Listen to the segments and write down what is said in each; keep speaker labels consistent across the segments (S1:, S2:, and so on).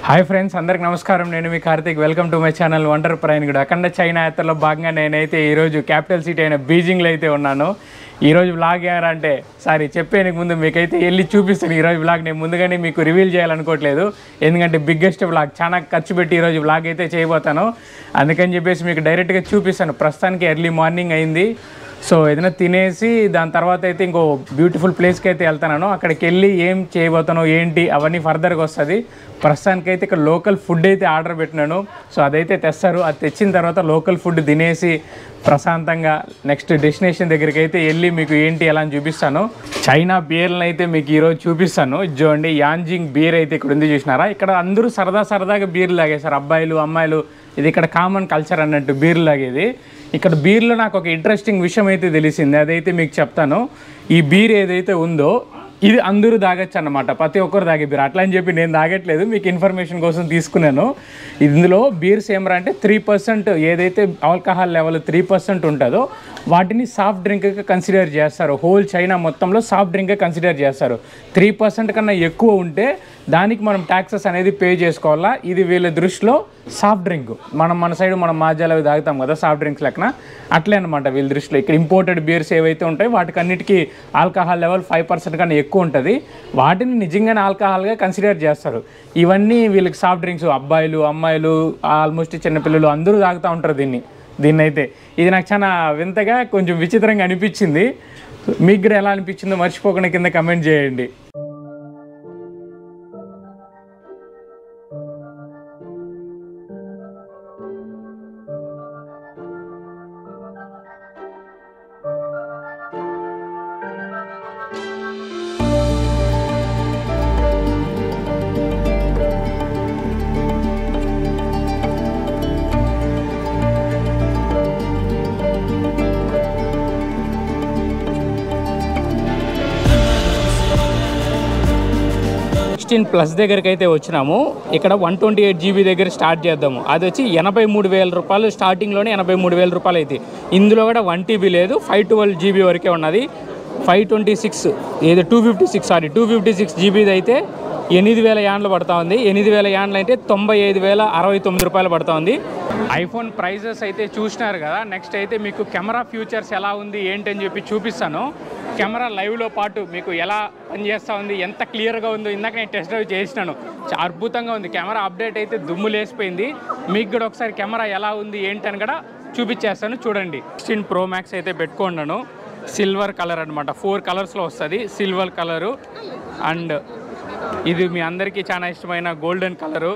S1: hi friends అందరికి నమస్కారం నేను మీ Karthik welcome to my channel wonder ప్రయాణికుడు అఖండ చైనా యాత్రలో భాగంగా నేనైతే ఈరోజు క్యాపిటల్ సిటీ అయిన బీజింగ్లో అయితే ఉన్నాను ఈరోజు బ్లాగ్ ఏమంటే సారీ చెప్పేందుకు ముందు మీకైతే వెళ్ళి చూపిస్తాను ఈరోజు బ్లాగ్ నేను ముందుగానే మీకు రివీల్ చేయాలనుకోవట్లేదు ఎందుకంటే బిగ్గెస్ట్ బ్లాగ్ చాలా ఖర్చు పెట్టి ఈరోజు బ్లాగ్ అయితే చేయబోతాను అందుకని చెప్పేసి మీకు డైరెక్ట్గా చూపిస్తాను ప్రస్తుతానికి ఎర్లీ మార్నింగ్ అయింది సో ఏదైనా తినేసి దాని తర్వాత అయితే ఇంకో బ్యూటిఫుల్ ప్లేస్కి అయితే వెళ్తున్నాను అక్కడికి వెళ్ళి ఏం చేయబోతానో ఏంటి అవన్నీ ఫర్దర్గా వస్తుంది ప్రస్తుతానికి అయితే ఇక్కడ లోకల్ ఫుడ్ అయితే ఆర్డర్ పెట్టినాను సో అదైతే తెస్తారు అది తెచ్చిన తర్వాత లోకల్ ఫుడ్ తినేసి ప్రశాంతంగా నెక్స్ట్ డెస్టినేషన్ దగ్గరికి అయితే వెళ్ళి మీకు ఏంటి ఎలా అని చూపిస్తాను చైనా బీర్లను అయితే మీకు ఈరోజు చూపిస్తాను ఇది చూడండి యాంజింగ్ బీర్ అయితే ఇక్కడ ఉంది చూసినారా ఇక్కడ అందరూ సరదా సరదాగా బీర్లు తాగేశారు అబ్బాయిలు అమ్మాయిలు ఇది ఇక్కడ కామన్ కల్చర్ అన్నట్టు బీర్లు తాగేది ఇక్కడ బీర్లో నాకు ఒక ఇంట్రెస్టింగ్ విషయం అయితే తెలిసింది అదైతే మీకు చెప్తాను ఈ బీర్ ఏదైతే ఉందో ఇది అందరూ తాగొచ్చు అన్నమాట ప్రతి ఒక్కరు తాగే బీర్ అట్లా అని చెప్పి నేను తాగట్లేదు మీకు ఇన్ఫర్మేషన్ కోసం తీసుకున్నాను ఇందులో బీర్స్ ఏమరా అంటే త్రీ పర్సెంట్ ఏదైతే ఆల్కహాల్ లెవెల్ త్రీ పర్సెంట్ ఉంటుందో వాటిని సాఫ్ట్ డ్రింక్గా కన్సిడర్ చేస్తారు హోల్ చైనా మొత్తంలో సాఫ్ట్ డ్రింక్గా కన్సిడర్ చేస్తారు త్రీ పర్సెంట్ కన్నా ఎక్కువ ఉంటే దానికి మనం ట్యాక్సెస్ అనేది పే చేసుకోవాలా ఇది వీళ్ళ దృష్టిలో సాఫ్ట్ డ్రింక్ మనం మన సైడ్ మనం మాజాలు అవి తాగుతాం కదా సాఫ్ట్ డ్రింక్స్ లెక్కన అట్లే అనమాట వీళ్ళ దృష్టిలో ఇక్కడ ఇంపోర్టెడ్ బీర్స్ ఏవైతే ఉంటాయో వాటికి అన్నిటికీ ఆల్కహాల్ లెవెల్ ఫైవ్ పర్సెంట్ కన్నా ఎక్కువ ఉంటుంది వాటిని నిజంగానే ఆల్కహాల్గా కన్సిడర్ చేస్తారు ఇవన్నీ వీళ్ళకి సాఫ్ట్ డ్రింక్స్ అబ్బాయిలు అమ్మాయిలు ఆల్మోస్ట్ చిన్నపిల్లలు అందరూ తాగుతూ ఉంటారు దీన్ని దీన్ని అయితే ఇది నాకు చాలా వింతగా కొంచెం విచిత్రంగా అనిపించింది మీకు కూడా ఎలా అనిపించిందో మర్చిపోకుండా కింద కమెంట్ చేయండి సిక్స్టీన్ ప్లస్ దగ్గరికి అయితే వచ్చినాము ఇక్కడ వన్ ట్వంటీ ఎయిట్ జీబీ దగ్గర స్టార్ట్ చేద్దాము అది వచ్చి ఎనభై మూడు వేల రూపాయలు స్టార్టింగ్లోనే ఎనభై మూడు వేల రూపాయలు అయితే ఇందులో కూడా వన్ టీబీ లేదు ఫైవ్ ట్వెల్వ్ జీబీ వరకే ఉన్నది ఫైవ్ ట్వంటీ సిక్స్ ఏదో two fifty six sorry two fifty six జీబీది అయితే ఎనిమిది వేల యాండ్లు పడతా ఉంది ఎనిమిది వేల యాండ్లు అయితే తొంభై ఐదు వేల అరవై తొమ్మిది రూపాయలు పడతా ఉంది ఐఫోన్ ప్రైజెస్ అయితే చూసినారు కదా నెక్స్ట్ అయితే మీకు కెమెరా ఫ్యూచర్స్ ఎలా ఉంది ఏంటి అని చెప్పి చూపిస్తాను కెమెరా లైవ్లో పాటు మీకు ఎలా పనిచేస్తూ ఉంది ఎంత క్లియర్గా ఉందో ఇందాక నేను టెస్ట్ డ్రైవ్ చేసినాను చా- అద్భుతంగా ఉంది కెమెరా అప్డేట్ అయితే దుమ్ము లేసిపోయింది మీకు కూడా ఒకసారి కెమెరా ఎలా ఉంది ఏంటి అని కూడా చూపించేస్తాను చూడండి సిక్స్టీన్ ప్రో మ్యాక్స్ అయితే పెట్టుకున్నాను సిల్వర్ కలర్ అనమాట ఫోర్ కలర్స్లో వస్తుంది సిల్వర్ కలరు అండ్ ఇది మీ అందరికీ చాలా ఇష్టమైన గోల్డెన్ కలరు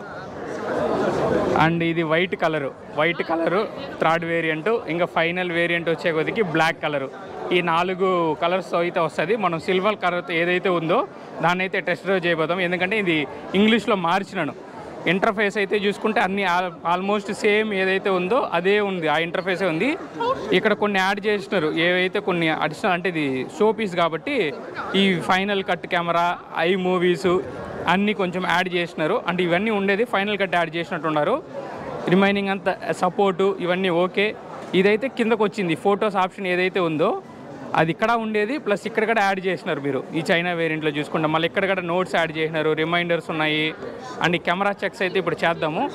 S1: అండ్ ఇది white colour white colour third variant ఇంకా ఫైనల్ వేరియంట్ వచ్చే కొద్దికి బ్లాక్ కలరు ఈ నాలుగు కలర్స్ అయితే వస్తుంది మనం సిల్వర్ కలర్ ఏదైతే ఉందో దాన్ని అయితే టెస్ట్ డ్రైవ్ చేయబోతాం ఎందుకంటే ఇది ఇంగ్లీష్లో మార్చినాను ఇంటర్ఫేస్ అయితే చూసుకుంటే అన్ని ఆల్- ఆల్మోస్ట్ సేమ్ ఏదైతే ఉందో అదే ఉంది ఆ ఇంటర్ఫేసే ఉంది ఇక్కడ కొన్ని యాడ్ చేసినారు ఏవైతే కొన్ని అడిషనల్ అంటే ఇది షో పీస్ కాబట్టి ఈ final cut camera iMovies అన్నీ కొంచెం యాడ్ చేసినారు అంటే ఇవన్నీ ఉండేది ఫైనల్ కట్ యాడ్ చేసినట్టున్నారు రిమైనింగ్ అంతా సపోర్టు ఇవన్నీ ఓకే ఇదైతే కిందకు వచ్చింది ఫొటోస్ ఆప్షన్ ఏదైతే ఉందో అది ఇక్కడ ఉండేది ప్లస్ ఇక్కడ కూడా యాడ్ చేసినారు మీరు ఈ చైనా వేరియంట్లో చూసుకుంటే మళ్ళీ ఇక్కడ కూడా నోట్స్ యాడ్ చేసినారు రిమైండర్స్ ఉన్నాయి అండ్ ఈ కెమెరా చెక్స్ అయితే ఇప్పుడు చేద్దాము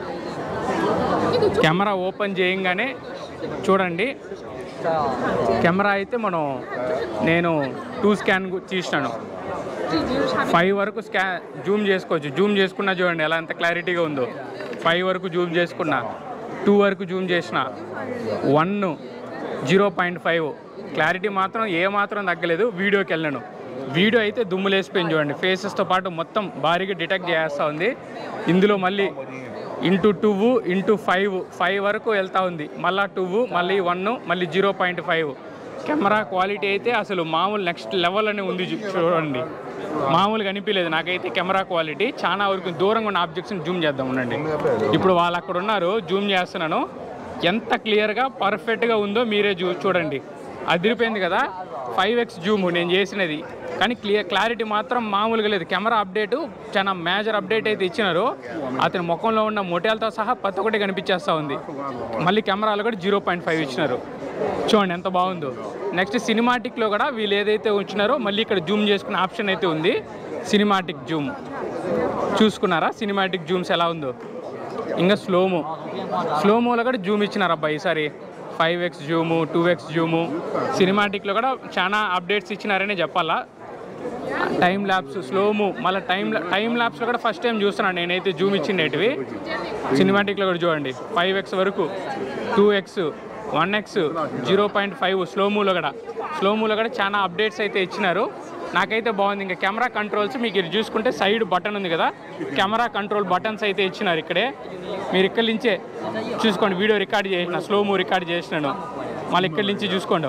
S1: కెమెరా ఓపెన్ చేయంగానే చూడండి కెమెరా అయితే మనం నేను టూ స్కాన్ తీసినాను ఫైవ్ వరకు స్కా జూమ్ చేసుకోవచ్చు జూమ్ చేసుకున్నా చూడండి ఎలా ఎంత క్లారిటీగా ఉందో ఫైవ్ వరకు జూమ్ చేసుకున్నా టూ వరకు జూమ్ చేసిన one zero point five clarity మాత్రం ఏ మాత్రం తగ్గలేదు వీడియోకి వెళ్ళాను వీడియో అయితే దుమ్ములేసిపోయింది చూడండి ఫేసెస్తో పాటు మొత్తం భారీగా డిటెక్ట్ చేస్తూ ఉంది ఇందులో మళ్ళీ into two into five five వరకు వెళ్తూ ఉంది మళ్ళీ టూ మళ్ళీ వన్ మళ్ళీ zero point five camera quality అయితే అసలు మామూలు నెక్స్ట్ లెవెల్ అని ఉంది చూ- చూడండి మామూలుగా అనిపించలేదు నాకైతే కెమెరా క్వాలిటీ చాలా వరకు దూరంగా ఉన్న ఆబ్జెక్ట్స్ని జూమ్ చేద్దాం ఉండండి ఇప్పుడు వాళ్ళు అక్కడ ఉన్నారు జూమ్ చేస్తున్నాను ఎంత క్లియర్గా పర్ఫెక్ట్గా ఉందో మీరే చూ చూడండి అదిరిపోయింది కదా ఫైవ్ ఎక్స్ జూమ్ నేను చేసినది కానీ క్లియర్ క్లారిటీ మాత్రం మామూలుగా లేదు కెమెరా అప్డేట్ చాలా మేజర్ అప్డేట్ అయితే ఇచ్చినారు అతని ముఖంలో ఉన్న మొటేలతో సహా ప్రతి ఒక్కటి కనిపించేస్తూ ఉంది మళ్ళీ కెమెరాలు కూడా జీరో పాయింట్ ఫైవ్ ఇచ్చినారు చూడండి ఎంత బాగుందో నెక్స్ట్ సినిమాటిక్లో కూడా వీళ్ళు ఏదైతే ఉంచినారో మళ్ళీ ఇక్కడ జూమ్ చేసుకునే ఆప్షన్ అయితే ఉంది సినిమాటిక్ జూమ్ చూసుకున్నారా సినిమాటిక్ జూమ్స్ ఎలా ఉందో ఇంకా స్లోమో స్లోమోలో కూడా జూమ్ ఇచ్చినారు అబ్బాయి ఈసారి five x zoom two x zoom సినిమాటిక్లో కూడా చాలా అప్డేట్స్ ఇచ్చినారనే చెప్పాలా టైం ల్యాబ్స్ స్లోము మళ్ళీ టైం టైం ల్యాబ్స్లో కూడా ఫస్ట్ టైం చూస్తున్నాను నేనైతే జూమ్ ఇచ్చిండేటివి సినిమాటిక్లో కూడా చూడండి ఫైవ్ ఎక్స్ వరకు two x one x zero point five స్లోమూలో కూడా స్లోమూలో కూడా చాలా అప్డేట్స్ అయితే ఇచ్చినారు నాకైతే బాగుంది ఇంకా కెమెరా కంట్రోల్స్ మీకు ఇది చూసుకుంటే సైడ్ బటన్ ఉంది కదా కెమెరా కంట్రోల్ బటన్స్ అయితే ఇచ్చినారు ఇక్కడే మీరు ఇక్కడి నుంచే చూసుకోండి వీడియో రికార్డ్ చేసిన స్లోమూ రికార్డ్ చేసినాను మళ్ళీ ఇక్కడి నుంచి చూసుకోండి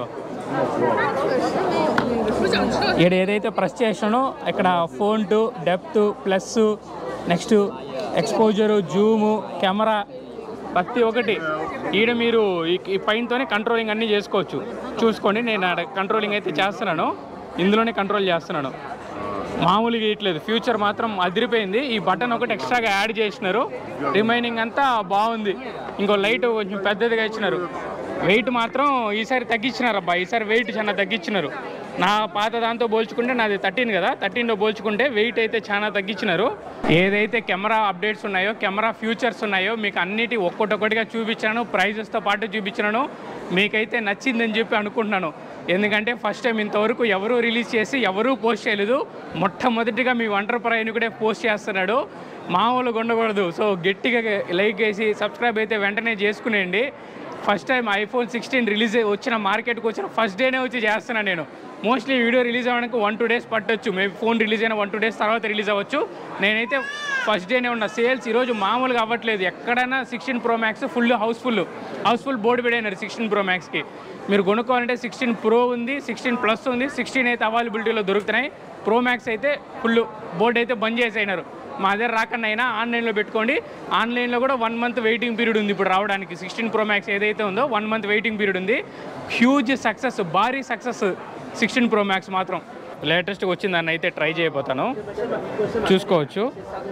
S1: ఇక్కడ ఏదైతే ప్రెస్ చేసినానో ఇక్కడ phone to depth plus next exposure zoom camera ప్రతి ఒక్కటి ఈడ మీరు ఈ- ఈ పైనతోనే కంట్రోలింగ్ అన్నీ చేసుకోవచ్చు చూసుకోండి నేను ఆడ కంట్రోలింగ్ అయితే చేస్తున్నాను ఇందులోనే కంట్రోల్ చేస్తున్నాను మామూలుగా ఇట్లేదు ఫ్యూచర్ మాత్రం అదిరిపోయింది ఈ బటన్ ఒకటి ఎక్స్ట్రాగా యాడ్ చేసినారు రిమైనింగ్ అంతా బాగుంది ఇంకో లైట్ కొంచెం పెద్దదిగా ఇచ్చినారు వెయిట్ మాత్రం ఈసారి తగ్గించినారు అబ్బా ఈసారి వెయిట్ చాలా తగ్గించినారు నా పాత దాంతో పోల్చుకుంటే నాది థర్టీన్ కదా థర్టీన్లో పోల్చుకుంటే వెయిట్ అయితే చాలా తగ్గించినారు ఏదైతే కెమెరా అప్డేట్స్ ఉన్నాయో కెమెరా ఫ్యూచర్స్ ఉన్నాయో మీకు అన్నిటి ఒక్కొక్కటిగా చూపించాను ప్రైజెస్తో పాటు చూపించాను మీకైతే నచ్చిందని చెప్పి అనుకుంటున్నాను ఎందుకంటే ఫస్ట్ టైం ఇంతవరకు ఎవరూ రిలీజ్ చేసి ఎవరూ పోస్ట్ చేయలేదు మొట్టమొదటిగా మీ వంటర్ ప్రాయిని కూడా పోస్ట్ చేస్తున్నాడు మామూలుగా ఉండకూడదు సో గట్టిగా లైక్ వేసి సబ్స్క్రైబ్ అయితే వెంటనే చేసుకునేయండి first time iPhone sixteen release వచ్చిన మార్కెట్కి వచ్చిన ఫస్ట్ డేనే వచ్చి చేస్తున్నాను నేను మోస్ట్లీ వీడియో రిలీజ్ అవ్వడానికి వన్ టూ డేస్ పట్టొచ్చు మేబీ ఫోన్ రిలీజ్ అయిన వన్ టూ డేస్ తర్వాత రిలీజ్ అవ్వచ్చు నేనైతే ఫస్ట్ డేనే ఉన్న సేల్స్ ఈరోజు మామూలుగా అవ్వట్లేదు ఎక్కడైనా sixteen pro max full housefull housefull board పెట్టినారు సిక్స్టీన్ ప్రో మ్యాక్స్కి మీరు కొనుక్కోవాలంటే సిక్స్టీన్ ప్రో ఉంది సిక్స్టీన్ ప్లస్ ఉంది సిక్స్టీన్ అయితే అవైలబిలిటీలో దొరుకుతున్నాయి ప్రో మ్యాక్స్ అయితే ఫుల్ బోర్డు అయితే బంద్ చేసేసినారు మా దగ్గర రాకుండా అయినా ఆన్లైన్లో పెట్టుకోండి ఆన్లైన్లో కూడా వన్ మంత్ వెయిటింగ్ పీరియడ్ ఉంది ఇప్పుడు రావడానికి సిక్స్టీన్ ప్రో మ్యాక్స్ ఏదైతే ఉందో వన్ మంత్ వెయిటింగ్ పీరియడ్ ఉంది హ్యూజ్ సక్సెస్ భారీ సక్సెస్ సిక్స్టీన్ ప్రో మ్యాక్స్ మాత్రం లేటెస్ట్గా వచ్చింది దాన్ని అయితే ట్రై చేయబోతాను చూసుకోవచ్చు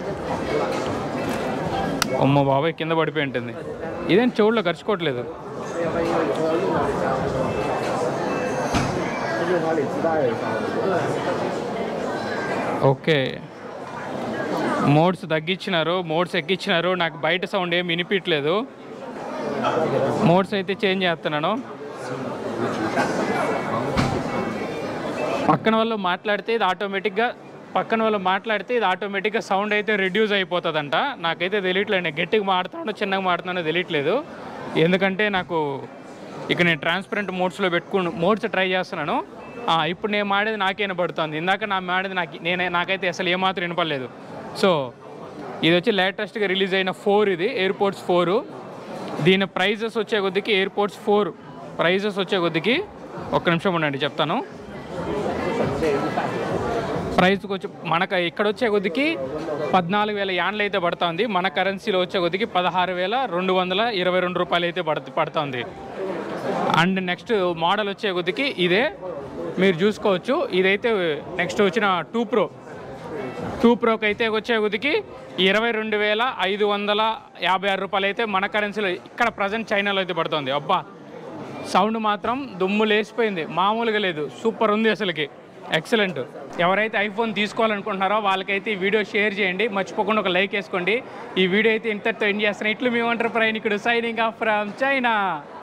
S1: అమ్మ బాబాయ్ కింద పడిపోయి ఉంటుంది ఇదేం చెవుల్లో ఖర్చుకోవట్లేదు ఓకే మోడ్స్ తగ్గించినారు మోడ్స్ ఎక్కించినారు నాకు బయట సౌండ్ ఏం వినిపించలేదు మోడ్స్ అయితే చేంజ్ చేస్తున్నాను పక్కన వాళ్ళు మాట్లాడితే ఇది ఆటోమేటిక్గా పక్కన వాళ్ళు మాట్లాడితే ఇది ఆటోమేటిక్గా సౌండ్ అయితే రెడ్యూస్ అయిపోతుందంట నాకైతే తెలియట్లేదు నేను గట్టిగా మాడుతున్నానో చిన్నగా మాడుతున్నానో తెలియట్లేదు ఎందుకంటే నాకు ఇక నేను ట్రాన్స్పరెంట్ మోడ్స్లో పెట్టుకుని మోడ్స్ ట్రై చేస్తున్నాను ఆ, ఇప్పుడు నేను మాడేది నాకే వినపడుతుంది ఇందాక నా మాడేది నాకు నేనే నాకైతే అసలు ఏమాత్రం వినపడలేదు సో ఇది వచ్చి లేటెస్ట్గా రిలీజ్ అయిన ఫోర్ ఇది ఎయిర్పోర్ట్స్ ఫోర్ దీని ప్రైజెస్ వచ్చే కొద్దికి ఎయిర్పోర్ట్స్ ఫోర్ ప్రైజెస్ వచ్చే కొద్దికి ఒక్క నిమిషం ఉండండి చెప్తాను ప్రైస్కి వచ్చి మనకు ఇక్కడ వచ్చే కొద్దికి పద్నాలుగు వేల యాన్లు అయితే పడుతుంది మన కరెన్సీలో వచ్చే కొద్దికి పదహారు వేల రెండు వందల ఇరవై రెండు రూపాయలు అయితే పడుతు పడుతుంది అండ్ నెక్స్ట్ మోడల్ వచ్చే కొద్దికి ఇదే మీరు చూసుకోవచ్చు ఇదైతే నెక్స్ట్ వచ్చిన టూ ప్రో టూ ప్రోకి అయితే వచ్చే కొద్దికి ఇరవై రెండు వేల ఐదు వందల యాభై ఆరు రూపాయలు అయితే మన కరెన్సీలో ఇక్కడ ప్రజెంట్ చైనాలో అయితే పడుతుంది అబ్బా సౌండ్ మాత్రం దుమ్ము లేచిపోయింది మామూలుగా లేదు సూపర్ ఉంది అసలుకి ఎక్సలెంట్ ఎవరైతే ఐఫోన్ తీసుకోవాలనుకుంటున్నారో వాళ్ళకైతే ఈ వీడియో షేర్ చేయండి మర్చిపోకుండా ఒక లైక్ వేసుకోండి ఈ వీడియో అయితే ఇంతటితో ఎండ్ చేస్తున్నాను ఇట్లు మీ వంటర్ ప్రయాణికుడు సైనింగ్ ఆఫ్ ఫ్రమ్ చైనా